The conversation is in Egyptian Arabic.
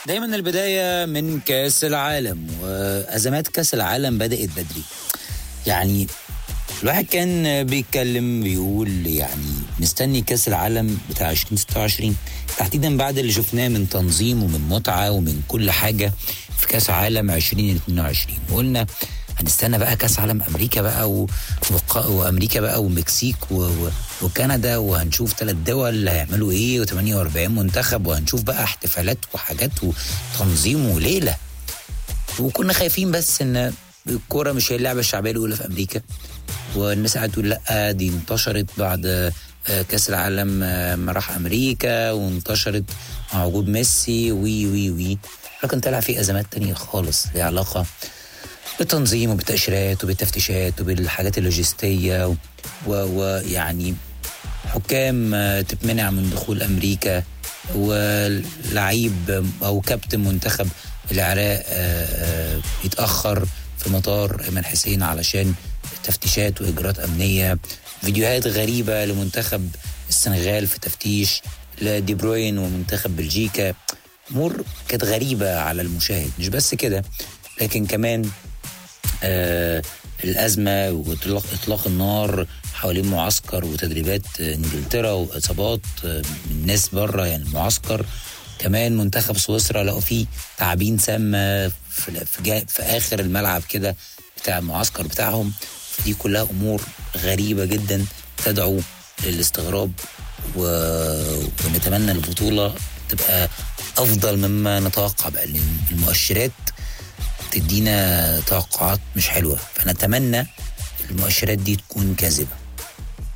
دايما البداية من كأس العالم وأزمات كأس العالم بدأت بدري يعني الواحد كان بيتكلم بيقول يعني مستني كأس العالم بتاع 2026 تحديدا بعد اللي شفناه من تنظيم ومن متعة ومن كل حاجة في كأس عالم 2022 وقلنا هنستنى بقى كاس عالم امريكا بقى و... وق... وامريكا بقى والمكسيك و... و... وكندا وهنشوف ثلاث دول هيعملوا ايه و48 منتخب وهنشوف بقى احتفالات وحاجات وتنظيم وليله وكنا خايفين بس ان الكوره مش هي اللعبه الشعبيه الاولى في امريكا والناس قاعده تقول لا دي انتشرت بعد كاس العالم ما راح امريكا وانتشرت مع وجود ميسي وي وي وي لكن طلع في ازمات تانية خالص ليها علاقه بالتنظيم وبالتأشيرات وبالتفتيشات وبالحاجات اللوجستية ويعني حكام تتمنع من دخول أمريكا ولعيب أو كابتن منتخب العراق يتأخر في مطار أيمن حسين علشان تفتيشات وإجراءات أمنية فيديوهات غريبة لمنتخب السنغال في تفتيش لدي بروين ومنتخب بلجيكا أمور كانت غريبة على المشاهد مش بس كده لكن كمان آه الأزمة وإطلاق إطلاق النار حوالين معسكر وتدريبات إنجلترا وإصابات من ناس بره يعني المعسكر كمان منتخب سويسرا لقوا فيه تعابين سامة في, في, في آخر الملعب كده بتاع المعسكر بتاعهم دي كلها أمور غريبة جدا تدعو للاستغراب و... ونتمنى البطولة تبقى أفضل مما نتوقع بقى لأن المؤشرات تدينا توقعات مش حلوه فنتمنى المؤشرات دي تكون كاذبه